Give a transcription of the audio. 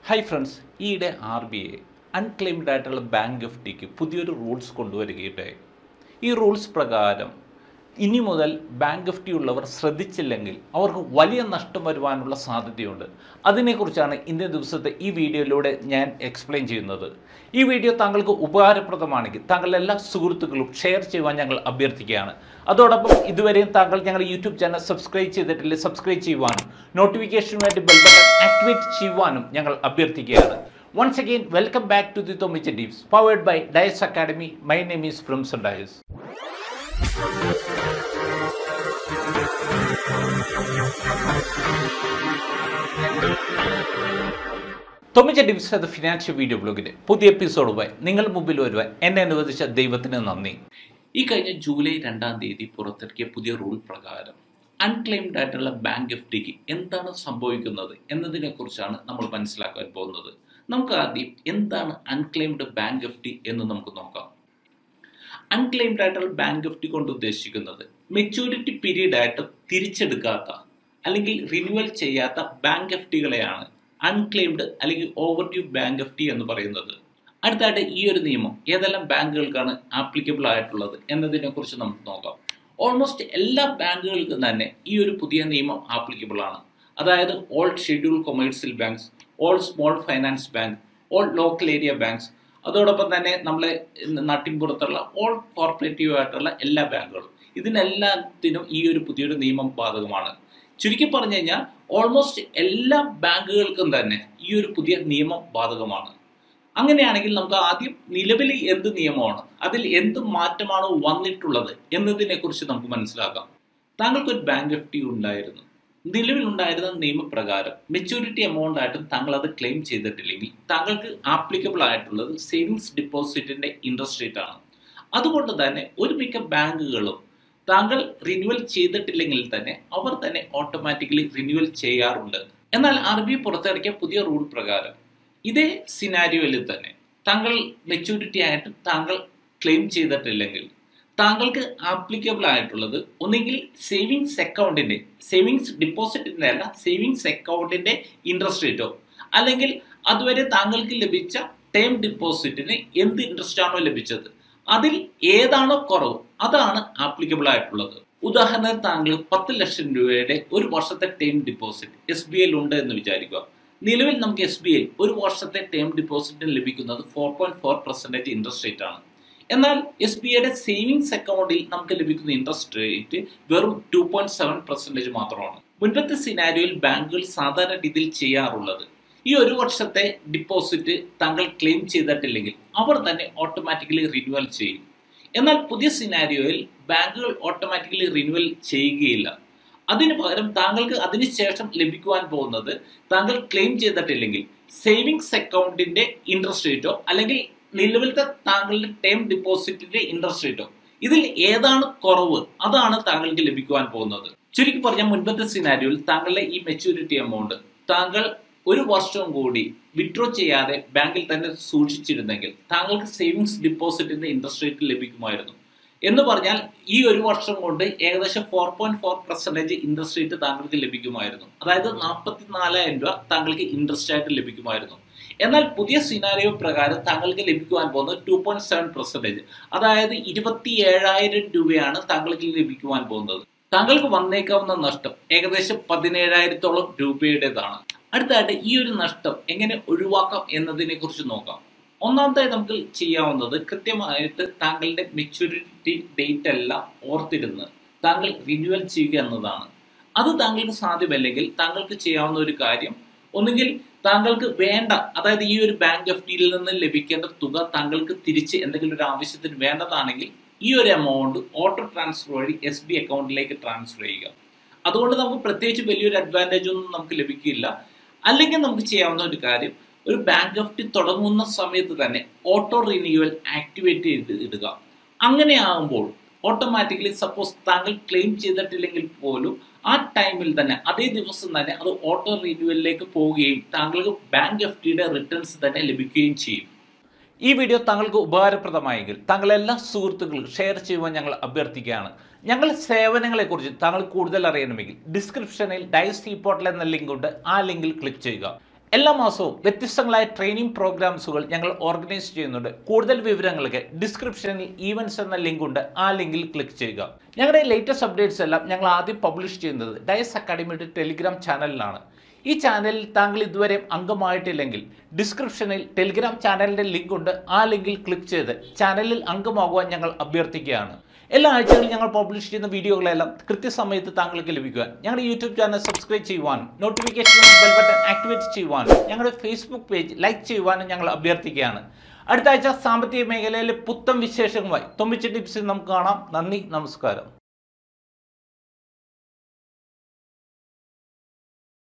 hi friends ഈയിടെ R B I unclaimed ആയിട്ടുള്ള bank F ടിക്ക് പുതിയൊരു റൂൾസ് കൊണ്ടുവരികയുണ്ടായി ഈ റൂൾസ് പ്രകാരം ഇനി മുതൽ ബാങ്ക് എഫ് ടി ഉള്ളവർ ശ്രദ്ധിച്ചില്ലെങ്കിൽ അവർക്ക് വലിയ നഷ്ടം വരുവാനുള്ള സാധ്യതയുണ്ട് അതിനെക്കുറിച്ചാണ് ഇന്നേ ദിവസത്തെ ഈ വീഡിയോയിലൂടെ ഞാൻ എക്സ്പ്ലെയിൻ ചെയ്യുന്നത് ഈ വീഡിയോ താങ്കൾക്ക് ഉപകാരപ്രദമാണെങ്കിൽ താങ്കളുടെ എല്ലാ സുഹൃത്തുക്കളും ഷെയർ ചെയ്യുവാൻ ഞങ്ങൾ അഭ്യർത്ഥിക്കുകയാണ് അതോടൊപ്പം ഇതുവരെയും താങ്കൾ ഞങ്ങളുടെ യൂട്യൂബ് ചാനൽ സബ്സ്ക്രൈബ് ചെയ്തിട്ടില്ലെങ്കിൽ സബ്സ്ക്രൈബ് ചെയ്യുവാനും നോട്ടിഫിക്കേഷന് വേണ്ടി ബെൽ ബട്ടൺ ആക്ടിവേറ്റ് ചെയ്യുവാനും ഞങ്ങൾ അഭ്യർത്ഥിക്കുകയാണ് once again welcome back to the തോമിച്ച ഡീപ്സ് powered by Dias academy my name is ഫ്രംസ് ഡയസ് തൊമിച്ച ഡിവിസ് എന്ന ഫിനാൻഷ്യൽ വീഡിയോ ബ്ലോഗിന്റെ പുതിയ എപ്പിസോഡുമായി നിങ്ങൾ മുമ്പിൽ വരുവാൻ എന്നെ അനുവദിച്ച ദൈവത്തിന് നന്ദി ഈ കഴിഞ്ഞ ജൂലൈ രണ്ടാം തീയതി പുറത്തിറക്കിയ പുതിയ റൂൾ പ്രകാരം അൺക്ലെയിംഡ് ആയിട്ടുള്ള ബാങ്ക് എഫ് ടിക്ക് എന്താണ് സംഭവിക്കുന്നത് എന്നതിനെ കുറിച്ചാണ് നമ്മൾ മനസ്സിലാക്കാൻ പോകുന്നത് നമുക്ക് ആദ്യം എന്താണ് അൺക്ലെയിംഡ് ബാങ്ക് എഫ് ടി എന്ന് നമുക്ക് നോക്കാം അൺക്ലെയിംഡ് ആയിട്ടുള്ള ബാങ്ക് എഫ് ടി കൊണ്ട് ഉദ്ദേശിക്കുന്നത് മെച്യൂരിറ്റി പീരീഡ് ആയിട്ട് തിരിച്ചെടുക്കാത്ത അല്ലെങ്കിൽ റിന്യൂവൽ ചെയ്യാത്ത ബാങ്ക് എഫ് ടികളെയാണ് അൺക്ലെയിംഡ് അല്ലെങ്കിൽ overdue bank F D എന്ന് പറയുന്നത് അടുത്തായിട്ട് ഈ ഒരു നിയമം ഏതെല്ലാം ബാങ്കുകൾക്കാണ് ആപ്ലിക്കബിൾ ആയിട്ടുള്ളത് എന്നതിനെ കുറിച്ച് നമുക്ക് നോക്കാം ഓൾമോസ്റ്റ് എല്ലാ ബാങ്കുകൾക്കും തന്നെ ഈ ഒരു പുതിയ നിയമം ആപ്ലിക്കബിൾ ആണ് അതായത് all schedule commercial banks all small finance bank all local area banks അതോടൊപ്പം തന്നെ നമ്മളെ നാട്ടിൻപുറത്തുള്ള ഓൾ കോർപ്പറേറ്റീവ് ആയിട്ടുള്ള എല്ലാ ബാങ്കുകളും ഇതിനെല്ലാത്തിനും ഈ ഒരു പുതിയൊരു നിയമം ബാധകമാണ് ചുരുക്കി പറഞ്ഞു കഴിഞ്ഞാൽ ഓൾമോസ്റ്റ് എല്ലാ ബാങ്കുകൾക്കും തന്നെ ഈ ഒരു പുതിയ നിയമം ബാധകമാണ് അങ്ങനെയാണെങ്കിൽ നമുക്ക് ആദ്യം നിലവിൽ എന്ത് നിയമമാണ് അതിൽ എന്ത് മാറ്റമാണ് വന്നിട്ടുള്ളത് എന്നതിനെ കുറിച്ച് നമുക്ക് മനസ്സിലാക്കാം താങ്കൾക്ക് ഒരു ബാങ്ക് എഫ് ടി ഉണ്ടായിരുന്നു നിലവിലുണ്ടായിരുന്ന നിയമപ്രകാരം മെച്യൂരിറ്റി എമൗണ്ട് ആയിട്ടും താങ്കൾ അത് ക്ലെയിം ചെയ്തിട്ടില്ലെങ്കിൽ താങ്കൾക്ക് ആപ്ലിക്കബിൾ ആയിട്ടുള്ളത് സേവിങ്സ് ഡിപ്പോസിറ്റിന്റെ ഇൻട്രസ്റ്റ് റേറ്റ് ആണ് അതുകൊണ്ട് തന്നെ ഒരു മിക്ക ബാങ്കുകളും താങ്കൾ റിന്യൂവൽ ചെയ്തിട്ടില്ലെങ്കിൽ തന്നെ അവർ തന്നെ ഓട്ടോമാറ്റിക്കലി റിന്യൂവൽ ചെയ്യാറുണ്ട് എന്നാൽ ആർ ബി പുറത്തിറക്കിയ പുതിയ റൂൾ പ്രകാരം ഇതേ സിനാരിയോയിൽ തന്നെ താങ്കൾ മെച്യൂരിറ്റി ആയിട്ട് താങ്കൾ ക്ലെയിം ചെയ്തിട്ടില്ലെങ്കിൽ താങ്കൾക്ക് ആപ്ലിക്കബിൾ ആയിട്ടുള്ളത് ഒന്നെങ്കിൽ സേവിങ്സ് അക്കൗണ്ടിന്റെ സേവിങ്സ് ഡിപ്പോസിറ്റിന്റെ അല്ല സേവിങ്സ് അക്കൗണ്ടിന്റെ ഇൻട്രസ്റ്റ് റേറ്റോ അല്ലെങ്കിൽ അതുവരെ താങ്കൾക്ക് ലഭിച്ച ടേം ഡിപ്പോസിറ്റിന് എന്ത് ഇൻട്രസ്റ്റ് ആണോ ലഭിച്ചത് അതിൽ ഏതാണോ കുറവ് അതാണ് ആപ്ലിക്കബിൾ ആയിട്ടുള്ളത് ഉദാഹരണത്തിന് താങ്കൾ പത്ത് ലക്ഷം രൂപയുടെ ഒരു വർഷത്തെ ടേം ഡിപ്പോസിറ്റ് എസ് ബി ഐയിൽ ഉണ്ട് എന്ന് വിചാരിക്കുക നിലവിൽ നമുക്ക് എസ് ബി ഐ ഒരു വർഷത്തെ ടേം ഡിപ്പോസിറ്റിന് ലഭിക്കുന്നത് four point four percentage interest rate ആണ് എന്നാൽ എസ് ബി ഐയുടെ സേവിങ്സ് അക്കൗണ്ടിൽ നമുക്ക് ലഭിക്കുന്ന ഇൻട്രസ്റ്റ് റേറ്റ് വെറും ടു പോയിന്റ് സെവൻ പെർസെന്റേജ് മാത്രമാണ് മുൻപത്തെ സിനാരിയോയിൽ ബാങ്കുകൾ സാധാരണ രീതിയിൽ ചെയ്യാറുള്ളത് ഈ ഒരു വർഷത്തെ ഡിപ്പോസിറ്റ് താങ്കൾ ക്ലെയിം ചെയ്തിട്ടില്ലെങ്കിൽ അവർ തന്നെ ഓട്ടോമാറ്റിക്കലി റിന്യൂവൽ ചെയ്യും എന്നാൽ പുതിയ സിനാരിയോയിൽ ബാങ്കുകൾ ഓട്ടോമാറ്റിക്കലി റിന്യൂവൽ ചെയ്യുകയില്ല അതിനു പകരം താങ്കൾക്ക് അതിനുശേഷം ലഭിക്കുവാൻ പോകുന്നത് താങ്കൾ ക്ലെയിം ചെയ്തിട്ടില്ലെങ്കിൽ സേവിങ്സ് അക്കൗണ്ടിന്റെ ഇൻട്രസ്റ്റ് റേറ്റോ അല്ലെങ്കിൽ നിലവിലത്തെ താങ്കളുടെ ടേം ഡിപ്പോസിറ്റിന്റെ ഇൻട്രസ്റ്റ് റേറ്റോ ഇതിൽ ഏതാണ് കുറവ് അതാണ് താങ്കൾക്ക് ലഭിക്കുവാൻ പോകുന്നത് ചുരുക്കി പറഞ്ഞാൽ മുൻപത്തെ സിനാരിയോയിൽ താങ്കളുടെ ഈ മെച്യൂരിറ്റി എമൗണ്ട് താങ്കൾ ഒരു വർഷം കൂടി വിഡ്രോ ചെയ്യാതെ ബാങ്കിൽ തന്നെ സൂക്ഷിച്ചിരുന്നെങ്കിൽ താങ്കൾക്ക് സേവിങ്സ് ഡിപ്പോസിറ്റിന്റെ ഇൻട്രസ്റ്റ് റേറ്റ് ലഭിക്കുമായിരുന്നു എന്ന് പറഞ്ഞാൽ ഈ ഒരു വർഷം കൊണ്ട് ഏകദേശം four point four percentage interest rate താങ്കൾക്ക് ലഭിക്കുമായിരുന്നു അതായത് നാൽപ്പത്തി നാലായിരം രൂപ താങ്കൾക്ക് ഇൻട്രസ്റ്റ് ആയിട്ട് ലഭിക്കുമായിരുന്നു എന്നാൽ പുതിയ സിനാരിയോ പ്രകാരം താങ്കൾക്ക് ലഭിക്കുവാൻ പോകുന്നത് ടു പോയിന്റ് സെവൻ പെർസെന്റേജ് അതായത് ഇരുപത്തി ഏഴായിരം രൂപയാണ് താങ്കൾക്ക് ലഭിക്കുവാൻ പോകുന്നത് താങ്കൾക്ക് വന്നേക്കാവുന്ന നഷ്ടം ഏകദേശം പതിനേഴായിരത്തോളം രൂപയുടേതാണ് അടുത്തായിട്ട് ഈ ഒരു നഷ്ടം എങ്ങനെ ഒഴിവാക്കാം എന്നതിനെ കുറിച്ച് നോക്കാം ഒന്നാമതായി നമുക്ക് ചെയ്യാവുന്നത് കൃത്യമായിട്ട് താങ്കളുടെ മെച്യൂരിറ്റി ഡേറ്റ് എല്ലാം ഓർത്തിരുന്ന് താങ്കൾ റിന്യൂവൽ ചെയ്യുക എന്നതാണ് അത് താങ്കൾക്ക് സാധ്യമല്ലെങ്കിൽ താങ്കൾക്ക് ചെയ്യാവുന്ന ഒരു കാര്യം ഒന്നുകിൽ താങ്കൾക്ക് വേണ്ട അതായത് ഈ ഒരു ബാങ്ക് എഫ് ഡിയിൽ നിന്ന് ലഭിക്കേണ്ട തുക താങ്കൾക്ക് തിരിച്ച് എന്തെങ്കിലും ഒരു ആവശ്യത്തിന് വേണ്ടതാണെങ്കിൽ ഈ ഒരു എമൗണ്ട് ഓട്ടോ ട്രാൻസ്ഫർ വഴി എസ് ബി അക്കൗണ്ടിലേക്ക് ട്രാൻസ്ഫർ ചെയ്യുക അതുകൊണ്ട് നമുക്ക് പ്രത്യേകിച്ച് വലിയൊരു അഡ്വാൻറ്റേജ് ഒന്നും നമുക്ക് ലഭിക്കില്ല അല്ലെങ്കിൽ നമുക്ക് ചെയ്യാവുന്ന ഒരു കാര്യം ഒരു ബാങ്ക് എഫ് ടി തുടങ്ങുന്ന സമയത്ത് തന്നെ ഓട്ടോ റിന്യൂവൽ ആക്ടിവേറ്റ് ചെയ്ത് ഇടുക അങ്ങനെ ആകുമ്പോൾ ഓട്ടോമാറ്റിക്കലി സപ്പോസ് താങ്കൾ ക്ലെയിം ചെയ്തിട്ടില്ലെങ്കിൽ പോലും ആ ടൈമിൽ തന്നെ അതേ ദിവസം തന്നെ അത് ഓട്ടോ റിന്യൂവലിലേക്ക് പോവുകയും താങ്കൾക്ക് ബാങ്ക് എഫ് ടിയുടെ റിട്ടേൺസ് തന്നെ ലഭിക്കുകയും ചെയ്യും ഈ വീഡിയോ താങ്കൾക്ക് ഉപകാരപ്രദമായെങ്കിൽ താങ്കൾ എല്ലാ സുഹൃത്തുക്കൾക്കും ഷെയർ ചെയ്യുവാൻ ഞങ്ങൾ അഭ്യർത്ഥിക്കുകയാണ് ഞങ്ങൾ സേവനങ്ങളെക്കുറിച്ച് താങ്കൾ കൂടുതൽ അറിയണമെങ്കിൽ ഡിസ്ക്രിപ്ഷനിൽ ഡയസ് ഈ പോർട്ടൽ എന്ന ലിങ്ക് ഉണ്ട് ആ ലിങ്കിൽ ക്ലിക്ക് ചെയ്യുക എല്ലാ മാസവും വ്യത്യസ്തങ്ങളായ ട്രെയിനിങ് പ്രോഗ്രാംസുകൾ ഞങ്ങൾ ഓർഗനൈസ് ചെയ്യുന്നുണ്ട് കൂടുതൽ വിവരങ്ങൾക്ക് ഡിസ്ക്രിപ്ഷനിൽ ഈവൻസ് എന്ന ലിങ്ക് ഉണ്ട് ആ ലിങ്കിൽ ക്ലിക്ക് ചെയ്യുക ഞങ്ങളുടെ ലേറ്റസ്റ്റ് അപ്ഡേറ്റ്സ് എല്ലാം ഞങ്ങൾ ആദ്യം പബ്ലിഷ് ചെയ്യുന്നത് ഡയസ് അക്കാഡമിയുടെ ടെലിഗ്രാം ചാനലിലാണ് ഈ ചാനലിൽ താങ്കൾ ഇതുവരെ അംഗമായിട്ടില്ലെങ്കിൽ ഡിസ്ക്രിപ്ഷനിൽ ടെലിഗ്രാം ചാനലിൻ്റെ ലിങ്ക് ഉണ്ട് ആ ലിങ്കിൽ ക്ലിക്ക് ചെയ്ത് ചാനലിൽ അംഗമാകുവാൻ ഞങ്ങൾ അഭ്യർത്ഥിക്കുകയാണ് എല്ലാ ആഴ്ചകളിലും ഞങ്ങൾ പബ്ലിഷ് ചെയ്യുന്ന വീഡിയോകളെല്ലാം കൃത്യസമയത്ത് താങ്കൾക്ക് ലഭിക്കുവാൻ ഞങ്ങളുടെ യൂട്യൂബ് ചാനൽ സബ്സ്ക്രൈബ് ചെയ്യുവാനും നോട്ടിഫിക്കേഷൻ ബെൽ ബട്ടൺ ആക്ടിവേറ്റ് ചെയ്യുവാനും ഞങ്ങളുടെ ഫേസ്ബുക്ക് പേജ് ലൈക്ക് ചെയ്യുവാനും ഞങ്ങൾ അഭ്യർത്ഥിക്കുകയാണ് അടുത്ത ആഴ്ച സാമ്പത്തിക മേഖലയിലെ പുത്തൻ വിശേഷങ്ങളുമായി തൊമ്മിച്ച ടിപ്സിൽ നമുക്ക് കാണാം നന്ദി നമസ്കാരം